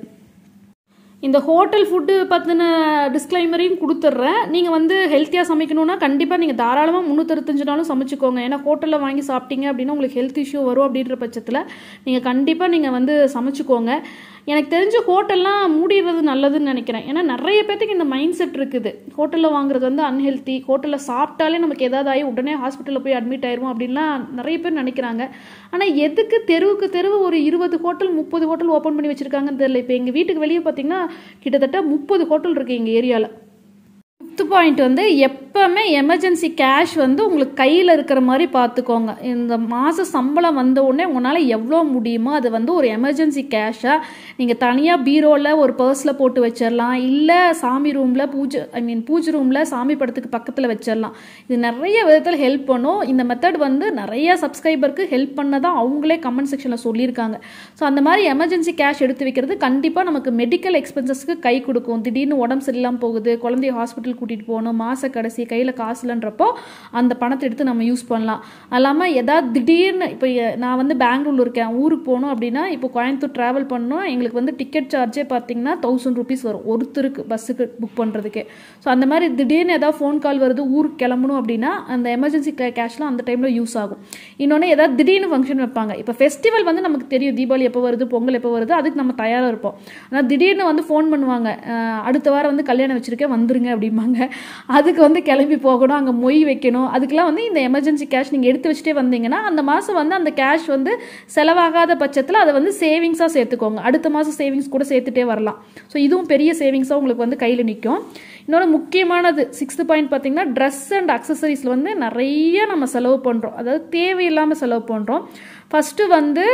இந்த ஹோட்டல் ஃபுட்டு பற்றின டிஸ்க்ளைமரையும் கொடுத்துட்றேன் நீங்கள் வந்து ஹெல்த்தியாக சமைக்கணுன்னா கண்டிப்பாக நீங்கள் தாராளமாக முந்நூற்றறுபத்தஞ்சு நாளும் சமைச்சிக்கோங்க ஏன்னா ஹோட்டலில் வாங்கி சாப்பிட்டீங்க அப்படின்னா உங்களுக்கு ஹெல்த் இஷ்யூ வரும் அப்படின்ற பட்சத்தில் நீங்கள் கண்டிப்பாக நீங்கள் வந்து சமைச்சிக்கோங்க எனக்கு தெரிஞ்ச ஹோட்டல்லாம் மூடிடுறது நல்லதுன்னு நினைக்கிறேன் ஏன்னா நிறைய பேர்த்துக்கு இந்த மைண்ட் செட் இருக்குது ஹோட்டலில் வாங்குறது வந்து அன்ஹெல்த்தி ஹோட்டலில் சாப்பிட்டாலே நமக்கு ஏதாவது ஆகி உடனே ஹாஸ்பிட்டலில் போய் அட்மிட் ஆயிரும் அப்படின்லாம் நிறைய பேர் நினைக்கிறாங்க ஆனால் எதுக்கு தெருவுக்கு தெருவு ஒரு இருபது ஹோட்டல் முப்பது ஹோட்டல் ஓப்பன் பண்ணி வச்சுருக்காங்கன்னு தெரியல இப்போ எங்கள் வீட்டுக்கு வெளியே பார்த்தீங்கன்னா கிட்டத்தட்ட முப்பது ஹோட்டல் இருக்குது எங்கள் ஏரியாவில் ஃபிஃப்த் பாயிண்ட் வந்து எப்போவுமே எமர்ஜென்சி கேஷ் வந்து உங்களுக்கு கையில் இருக்கிற மாதிரி பார்த்துக்கோங்க இந்த மாத சம்பளம் வந்த உடனே உங்களால் எவ்வளோ முடியுமோ அது வந்து ஒரு எமர்ஜென்சி கேஷாக நீங்கள் தனியாக பீரோவில் ஒரு பர்ஸில் போட்டு வச்சிடலாம் இல்லை சாமி ரூமில் பூஜை ஐ மீன் பூஜை ரூமில் சாமி படத்துக்கு பக்கத்தில் வச்சிடலாம் இது நிறைய விதத்தில் ஹெல்ப் பண்ணும் இந்த மெத்தட் வந்து நிறைய சப்ஸ்கிரைபருக்கு ஹெல்ப் பண்ணதான் அவங்களே கமெண்ட் செக்ஷனில் சொல்லியிருக்காங்க ஸோ அந்த மாதிரி எமர்ஜென்சி கேஷ் எடுத்து வைக்கிறது கண்டிப்பாக நமக்கு மெடிக்கல் எக்ஸ்பென்சஸ்க்கு கை கொடுக்கும் திடீர்னு உடம்பு சரியில்லாமல் போகுது குழந்தைய ஹாஸ்பிட்டல் கூட்டிகிட்டு போகணும் மாத கடைசி கையில் காசு இல்லைன்றப்போ அந்த பணத்தை எடுத்து நம்ம யூஸ் பண்ணலாம் அல்லாமல் ஏதாவது திடீர்னு இப்போ எ- நான் வந்து பெங்களூர்ல இருக்கேன் ஊருக்கு போகணும் அப்படின்னா இப்போ கோயம்புத்தூர் ட்ராவல் பண்ணணும் எங்களுக்கு வந்து டிக்கெட் சார்ஜே பார்த்தீங்கன்னா தௌசண்ட் ருபீஸ் வரும் ஒருத்தருக்கு பஸ்ஸுக்கு புக் பண்ணுறதுக்கே ஸோ அந்த மாதிரி திடீர்னு ஏதாவது ஃபோன் கால் வருது ஊருக்கு கிளம்பணும் அப்படின்னா அந்த எமர்ஜென்சி கேஷ்லாம் அந்த டைமில் யூஸ் ஆகும் இன்னொன்று ஏதாவது திடீர்னு ஃபங்க்ஷன் வைப்பாங்க இப்போ ஃபெஸ்டிவல் வந்து நமக்கு தெரியும் தீபாவளி எப்போ வருது பொங்கல் எப்போ வருது அதுக்கு நம்ம தயாராக இருப்போம் ஆனால் திடீர்னு வந்து ஃபோன் பண்ணுவாங்க அஹ் அடுத்த வாரம் வந்து கல்யாணம் வச்சிருக்கேன் வந்துருங்க அப்படிம்பாங்க அதுக்கு வந்து கிளம்பி போகணும் அங்கே மொய் வைக்கணும் அதுக்கெல்லாம் வந்து இந்த எமர்ஜென்சி கேஷ் நீங்கள் எடுத்து வச்சுட்டே வந்தீங்கன்னா அந்த மாதம் வந்து அந்த கேஷ் வந்து செலவாகாத பட்சத்தில் அதை வந்து சேவிங்ஸாக சேர்த்துக்கோங்க அடுத்த மாதம் சேவிங்ஸ் கூட சேர்த்துட்டே வரலாம் ஸோ இதுவும் பெரிய சேவிங்ஸாக உங்களுக்கு வந்து கையில் நிற்கும் இன்னொன்று முக்கியமானது சிக்ஸ்த் பாயிண்ட் பார்த்தீங்கன்னா ட்ரெஸ் அண்ட் அக்சசரிஸில் வந்து நிறைய நம்ம செலவு பண்ணுறோம் அதாவது தேவையில்லாமல் செலவு பண்ணுறோம் ஃபஸ்ட்டு வந்து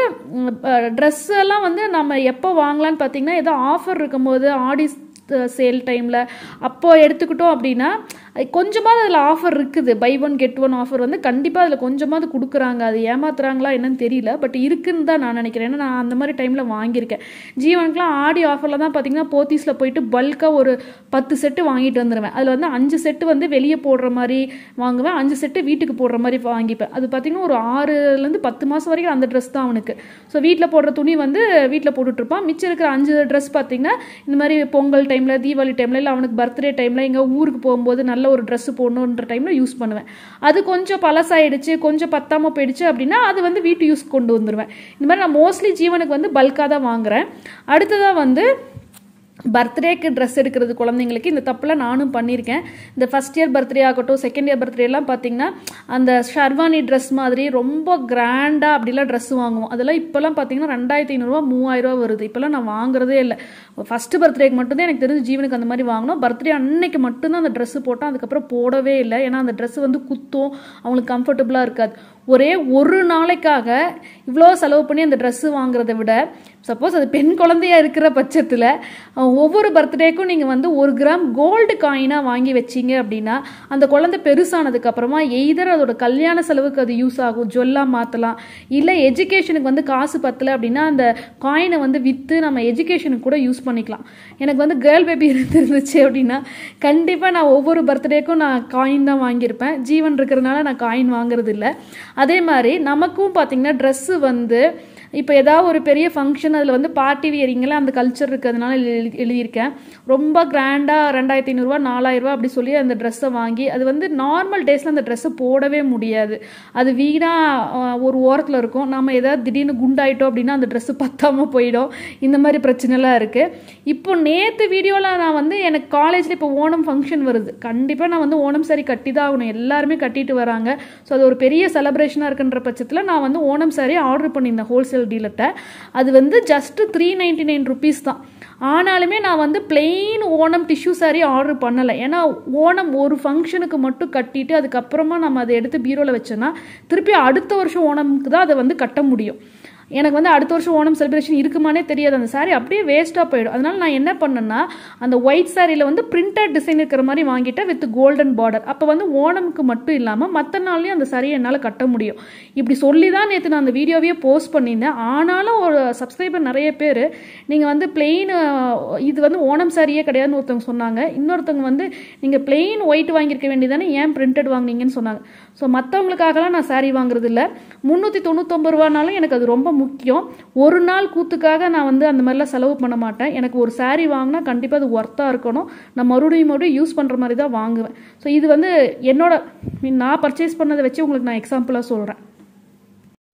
ட்ரெஸ் எல்லாம் வந்து நம்ம எப்போ வாங்கலாம்னு பார்த்தீங்கன்னா ஏதோ ஆஃபர் இருக்கும்போது ஆடி சேல் டைமில் அப்போ எடுத்துக்கிட்டோம் அப்படின்னா கொஞ்சமாவது அதில் ஆஃபர் இருக்குது buy one get one offer வந்து கண்டிப்பாக அதில் கொஞ்சமாவது கொடுக்குறாங்க அது ஏமாத்துறாங்களா என்னன்னு தெரியல பட் இருக்குன்னு தான் நான் நினைக்கிறேன் ஏன்னா நான் அந்த மாதிரி டைமில் வாங்கியிருக்கேன் ஜீவனுக்குலாம் ஆடி ஆஃபரில் தான் பார்த்தீங்கன்னா போத்தீஸில் போயிட்டு பல்காக ஒரு பத்து செட்டு வாங்கிட்டு வந்துடுவேன் அதில் வந்து அஞ்சு செட்டு வந்து வெளியே போடுற மாதிரி வாங்குவேன் அஞ்சு செட்டு வீட்டுக்கு போடுற மாதிரி வாங்கிப்பேன் அது பார்த்தீங்கன்னா ஒரு ஆறுலேருந்து பத்து மாதம் வரைக்கும் அந்த ட்ரெஸ் தான் அவனுக்கு ஸோ வீட்டில் போடுற துணி வந்து வீட்டில் போட்டுட்ருப்பான் மிச்சம் இருக்கிற அஞ்சு ட்ரெஸ் பார்த்தீங்கன்னா இந்த மாதிரி பொங்கல் டைமில் தீபாவளி டைமில் இல்லை அவனுக்கு பர்த்டே டைமில் எங்கள் ஊருக்கு போகும்போது நல்ல ஒரு Dress போடணுன்ற டைமில் யூஸ் பண்ணுவேன் அது கொஞ்சம் பழசாயிடுச்சு கொஞ்சம் பத்தாம போயிடுச்சு அப்படின்னா அது வந்து வீட்டு யூஸ் கொண்டு வந்துடுவேன் இந்த மாதிரி நான் மோஸ்ட்லி ஜீவனுக்கு வந்து பல்காக தான் வாங்குறேன் அடுத்ததாக வந்து பர்த்டேக்கு ட்ரெஸ் எடுக்கிறது குழந்தைங்களுக்கு இந்த தப்புலாம் நானும் பண்ணியிருக்கேன் இந்த ஃபஸ்ட் இயர் பர்த்டே ஆகட்டும் செகண்ட் இயர் பர்த்டேலாம் பார்த்தீங்கன்னா அந்த ஷர்வானி ட்ரெஸ் மாதிரி ரொம்ப கிராண்டாக அப்படிலாம் ட்ரெஸ் வாங்குவோம் அதெல்லாம் இப்போல்லாம் பார்த்தீங்கன்னா ரெண்டாயிரத்தி ஐநூறுரூவா மூவாயிரரூவா வருது இப்போல்லாம் நான் வாங்குறதே இல்லை ஃபஸ்ட்டு பர்த்டேக்கு மட்டும்தான் எனக்கு தெரிஞ்சு ஜீவனுக்கு அந்த மாதிரி வாங்கினோம் பர்த்டே அன்னைக்கு மட்டும்தான் அந்த ட்ரெஸ்ஸு போட்டோம் அதுக்கப்புறம் போடவே இல்லை ஏன்னா அந்த ட்ரெஸ் வந்து குத்தும் அவங்களுக்கு கம்ஃபர்டபுளாக இருக்காது ஒரே ஒரு நாளைக்காக இவ்வளோ செலவு பண்ணி அந்த ட்ரெஸ்ஸு வாங்குறதை விட சப்போஸ் அது பெண் குழந்தையா இருக்கிற பட்சத்தில் அஹ், ஒவ்வொரு பர்த்டேக்கும் நீங்கள் வந்து ஒரு கிராம் கோல்டு காயினாக வாங்கி வச்சீங்க அப்படின்னா அந்த குழந்தை பெருசானதுக்கு அப்புறமா எய்தர் அதோட கல்யாண செலவுக்கு அது யூஸ் ஆகும் ஜொல்லாக மாற்றலாம் இல்லை எஜுகேஷனுக்கு வந்து காசு பத்தலை அப்படின்னா அந்த காயினை வந்து விற்று நம்ம எஜுகேஷனுக்கு கூட யூஸ் பண்ணிக்கலாம் எனக்கு வந்து கேர்ள் பேபி இருந்துருந்துச்சு அப்படின்னா கண்டிப்பாக நான் ஒவ்வொரு பர்த்டேக்கும் நான் காயின் தான் வாங்கியிருப்பேன் ஜீவன் இருக்கிறதுனால நான் காயின் வாங்குறது இல்லை அதே மாதிரி நமக்கும் பார்த்தீங்கன்னா ட்ரெஸ்ஸு வந்து இப்போ ஏதாவது ஒரு பெரிய ஃபங்க்ஷன் அதில் வந்து பார்ட்டி வியரிங்கில் அந்த கல்ச்சர் இருக்கிறதுனால எழுதி எழுதியிருக்கேன் ரொம்ப கிராண்டாக ரெண்டாயிரத்தி ஐநூறுரூவா நாலாயிரரூவா அப்படி சொல்லி அந்த ட்ரெஸ்ஸை வாங்கி அது வந்து நார்மல் டேஸில் அந்த ட்ரெஸ்ஸை போடவே முடியாது அது வீணாக ஒரு ஓரத்தில் இருக்கும் நம்ம ஏதாவது திடீர்னு குண்டாயிட்டோம் அப்படின்னா அந்த ட்ரெஸ்ஸு பத்தாமல் போயிடும் இந்த மாதிரி பிரச்சனைலாம் இருக்குது இப்போ நேற்று வீடியோவில் நான் வந்து எனக்கு காலேஜில் இப்போ ஓணம் ஃபங்க்ஷன் வருது கண்டிப்பாக நான் வந்து ஓணம் சாரி கட்டி தான் ஆகணும் எல்லாருமே கட்டிட்டு வராங்க ஸோ அது ஒரு பெரிய செலப்ரேஷனாக இருக்குன்ற பட்சத்தில் நான் வந்து ஓணம் சாரி ஆர்டர் பண்ணியிருந்தேன் ஹோல்சேல் டீலர்கிட்ட அது வந்து just three ninety nine rupees தான் ஆனாலுமே நான் வந்து plain Onam tissue sari order பண்ணலை ஏன்னா ஓணம் ஒரு ஃபங்க்ஷனுக்கு மட்டும் கட்டிட்டு அதுக்கப்புறமா நம்ம அதை எடுத்து பீரோவில் வச்சோன்னா திருப்பி அடுத்த வருஷம் ஓணமுக்கு தான் அதை வந்து கட்ட முடியும் எனக்கு வந்து அடுத்த வருஷம் ஓணம் செலிப்ரேஷன் இருக்குமானே தெரியாது அந்த saree அப்படியே வேஸ்ட்டாக போயிடும் அதனால நான் என்ன பண்ணேன்னா அந்த ஒயிட் சாரியில் வந்து பிரிண்டட் டிசைன் இருக்கிற மாதிரி வாங்கிட்டேன் வித் கோல்டன் பார்டர் அப்போ வந்து ஓணமுக்கு மட்டும் இல்லாமல் மற்ற நாள்லையும் அந்த சாரியை என்னால் கட்ட முடியும் இப்படி சொல்லி தான் நேற்று நான் அந்த வீடியோவையே போஸ்ட் பண்ணியிருந்தேன் ஆனாலும் ஒரு சப்ஸ்கிரைபர் நிறைய பேர் நீங்கள் வந்து பிளெயின் இது வந்து ஓணம் சாரியே கிடையாதுன்னு ஒருத்தவங்க சொன்னாங்க இன்னொருத்தவங்க வந்து நீங்கள் பிளெயின் ஒயிட் வாங்கியிருக்க வேண்டியதானே ஏன் பிரிண்டட் வாங்குனீங்கன்னு சொன்னாங்க ஸோ மற்றவங்களுக்காகலாம் நான் saree வாங்குறது இல்லை முந்நூற்றி தொண்ணூத்தொம்பது ரூபானாலும் எனக்கு அது ரொம்ப முக்கியம் ஒரு நாள் கூத்துக்காக நான் வந்து அந்த மாதிரிலாம் செலவு பண்ண மாட்டேன் எனக்கு ஒரு saree வாங்கினா கண்டிப்பாக அது ஒர்த்தாக இருக்கணும் நான் மறுபடியும் மறுபடியும் யூஸ் பண்ணுற மாதிரி தான் வாங்குவேன் ஸோ இது வந்து என்னோட மீன் நான் பர்ச்சேஸ் பண்ணதை வச்சு உங்களுக்கு நான் எக்ஸாம்பிளாக சொல்கிறேன்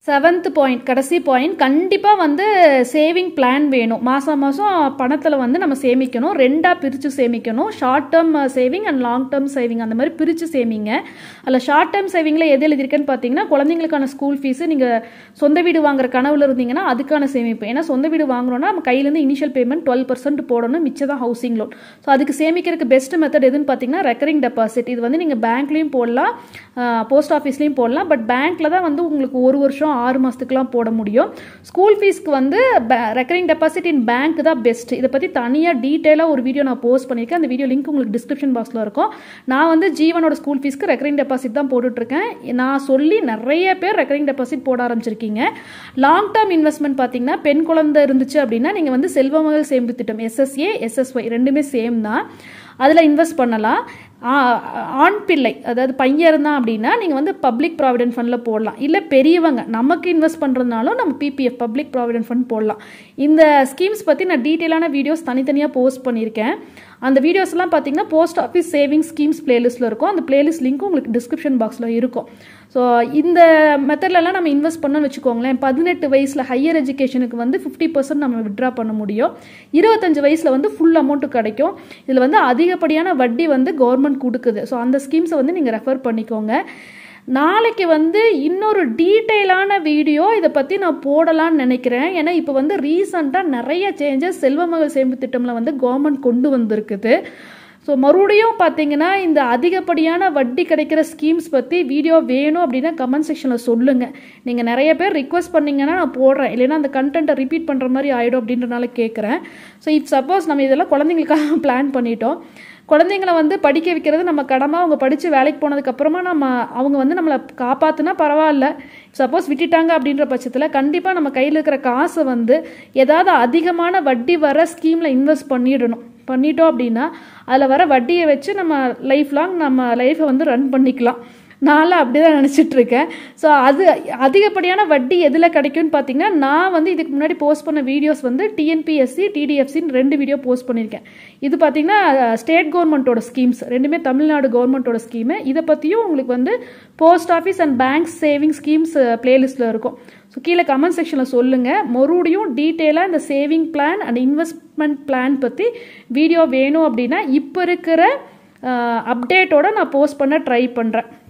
செவன்த் பாயிண்ட் கடைசி பாயிண்ட் கண்டிப்பாக வந்து சேவிங் பிளான் வேணும் மாதம் மாதம் பணத்தில் வந்து நம்ம சேமிக்கணும் ரெண்டாக பிரித்து சேமிக்கணும் short term saving and long term saving அந்த மாதிரி பிரித்து சேமிங்க அதில் ஷார்ட் டேர்ம் சேவிங்கில் எது எழுதியிருக்கேன்னு பார்த்தீங்கன்னா குழந்தைங்களுக்கான ஸ்கூல் ஃபீஸு நீங்கள் சொந்த வீடு வாங்குற கனவுல இருந்தீங்கன்னா அதுக்கான சேமிப்பு ஏன்னா சொந்த வீடு வாங்குறோன்னா நம்ம கையிலேருந்து இனிஷியல் பேமெண்ட் டுவெல் பர்சன்ட் போடணும் மிச்சம் தான் ஹவுசிங் லோன் ஸோ அதுக்கு சேமிக்கிறதுக்கு பெஸ்ட் மெத்தட் எதுன்னு பார்த்தீங்கன்னா ரெக்கரிங் டெபாசிட் இது வந்து நீங்கள் பேங்க்லேயும் போடலாம் போஸ்ட் ஆஃபீஸ்லேயும் போடலாம் பட் பேங்க்கில் தான் வந்து உங்களுக்கு ஒரு வருஷம் ஆறு மாதத்துக்குலாம் போட முடியும் ஸ்கூல் ஃபீஸ்க்கு வந்து ரெக்கரிங் டெபாசிட் இன் பேங்க் தான் பெஸ்ட் இதை பற்றி தனியாக டீட்டெயிலாக ஒரு வீடியோ நான் போஸ்ட் பண்ணியிருக்கேன் அந்த வீடியோ லிங்க் உங்களுக்கு டிஸ்கிரிப்ஷன் பாக்ஸில் இருக்கும் நான் வந்து ஜீவனோட ஸ்கூல் ஃபீஸ்க்கு ரெக்கரிங் டெபாசிட் தான் போட்டுட்ருக்கேன் நான் சொல்லி நிறைய பேர் ரெக்கரிங் டெபாசிட் போட ஆரம்பிச்சிருக்கீங்க லாங் டேர்ம் இன்வெஸ்ட்மெண்ட் பார்த்தீங்கன்னா பெண் குழந்தை இருந்துச்சு அப்படின்னா நீங்கள் வந்து செல்வமகள் சேமிப்பு திட்டம் எஸ்எஸ்ஏ எஸ்எஸ்ஒய் ரெண்டுமே சேம் தான் அதில் இன்வெஸ்ட் பண்ணலாம் ஆண் பிள்ளை அதாவது பையன் இருந்தான் அப்படின்னா நீங்கள் வந்து பப்ளிக் ப்ராவிடென்ட் ஃபண்டில் போடலாம் இல்லை பெரியவங்க நமக்கு இன்வெஸ்ட் பண்ணுறதுனாலும் நம்ம பிபிஎஃப் பப்ளிக் ப்ராவிடென்ட் ஃபண்ட் போடலாம் இந்த ஸ்கீம்ஸ் பற்றி நான் டீட்டெயிலான வீடியோஸ் தனித்தனியாக போஸ்ட் பண்ணியிருக்கேன் அந்த வீடியோஸ்லாம் பார்த்தீங்கன்னா போஸ்ட் ஆஃபீஸ் சேவிங் ஸ்கீம்ஸ் பிளேலிஸ்ட்டில் இருக்கும் அந்த பிளேலிஸ்ட் லிங்க்கும் உங்களுக்கு டிஸ்கிரிப்ஷன் பாக்ஸில் இருக்கும் ஸோ இந்த மெத்தட்லலாம் நம்ம இன்வெஸ்ட் பண்ணோம்னு வச்சுக்கோங்களேன் பதினெட்டு வயசில் ஹையர் எஜுகேஷனுக்கு வந்து ஃபிஃப்டி பர்சன்ட் நம்ம விட்ரா பண்ண முடியும் இருபத்தஞ்சு வயசில் வந்து ஃபுல் அமௌண்ட்டு கிடைக்கும் இதில் வந்து அதிகப்படியான வட்டி வந்து கவர்மெண்ட் கொடுக்குது ஸோ அந்த ஸ்கீம்ஸை வந்து நீங்கள் ரெஃபர் பண்ணிக்கோங்க நாளைக்கு வந்து இன்னொரு டீட்டெயிலான வீடியோ இதை பற்றி நான் போடலான்னு நினைக்கிறேன் ஏன்னா இப்போ வந்து ரீசண்டாக நிறைய சேஞ்சஸ் செல்வமகள் சேமிப்பு திட்டமில் வந்து கவர்மெண்ட் கொண்டு வந்திருக்குது ஸோ மறுபடியும் பார்த்தீங்கன்னா இந்த அதிகப்படியான வட்டி கிடைக்கிற ஸ்கீம்ஸ் பற்றி வீடியோ வேணும் அப்படின்னா கமெண்ட் செக்ஷனில் சொல்லுங்கள் நீங்கள் நிறைய பேர் ரிக்வஸ்ட் பண்ணிங்கன்னா நான் போடுறேன் இல்லைன்னா அந்த கண்டென்ட்டை ரிப்பீட் பண்ணுற மாதிரி ஆகிடும் அப்படின்றனால கேட்குறேன் ஸோ இப் சப்போஸ் நம்ம இதெல்லாம் குழந்தைங்களுக்காக பிளான் பண்ணிட்டோம் குழந்தைங்கள வந்து படிக்க வைக்கிறது நம்ம கடமை அவங்க படித்து வேலைக்கு போனதுக்கப்புறமா நம்ம அவங்க வந்து நம்மளை காப்பாற்றுனா பரவாயில்ல சப்போஸ் விட்டுட்டாங்க அப்படின்ற பட்சத்தில் கண்டிப்பாக நம்ம கையில் இருக்கிற காசை வந்து ஏதாவது அதிகமான வட்டி வர ஸ்கீமில் இன்வெஸ்ட் பண்ணிடணும் பண்ணிட்டோம் அப்படின்னா அதில் வர வட்டியை வச்சு நம்ம லைஃப் லாங் நம்ம லைஃப்பை வந்து ரன் பண்ணிக்கலாம் நான்லாம் அப்படி தான் நினச்சிட்ருக்கேன் ஸோ அது அதிகப்படியான வட்டி எதில் கிடைக்கும்னு பார்த்தீங்கன்னா நான் வந்து இதுக்கு முன்னாடி போஸ்ட் பண்ண வீடியோஸ் வந்து டிஎன்பிஎஸ்சி டிடிஎஃப்சின்னு ரெண்டு வீடியோ போஸ்ட் பண்ணியிருக்கேன் இது பார்த்தீங்கன்னா ஸ்டேட் கவர்மெண்ட்டோட ஸ்கீம்ஸ் ரெண்டுமே தமிழ்நாடு கவர்மெண்ட்டோட ஸ்கீமு இதை பற்றியும் உங்களுக்கு வந்து post office and bank saving schemes பிளேலிஸ்ட்டில் இருக்கும் ஸோ கீழே கமெண்ட் செக்ஷனில் சொல்லுங்கள் மறுபடியும் டீட்டெயிலாக இந்த saving plan and investment plan பற்றி வீடியோ வேணும் அப்படின்னா இப்போ இருக்கிற அப்டேட்டோட நான் போஸ்ட் பண்ண ட்ரை பண்ணுறேன்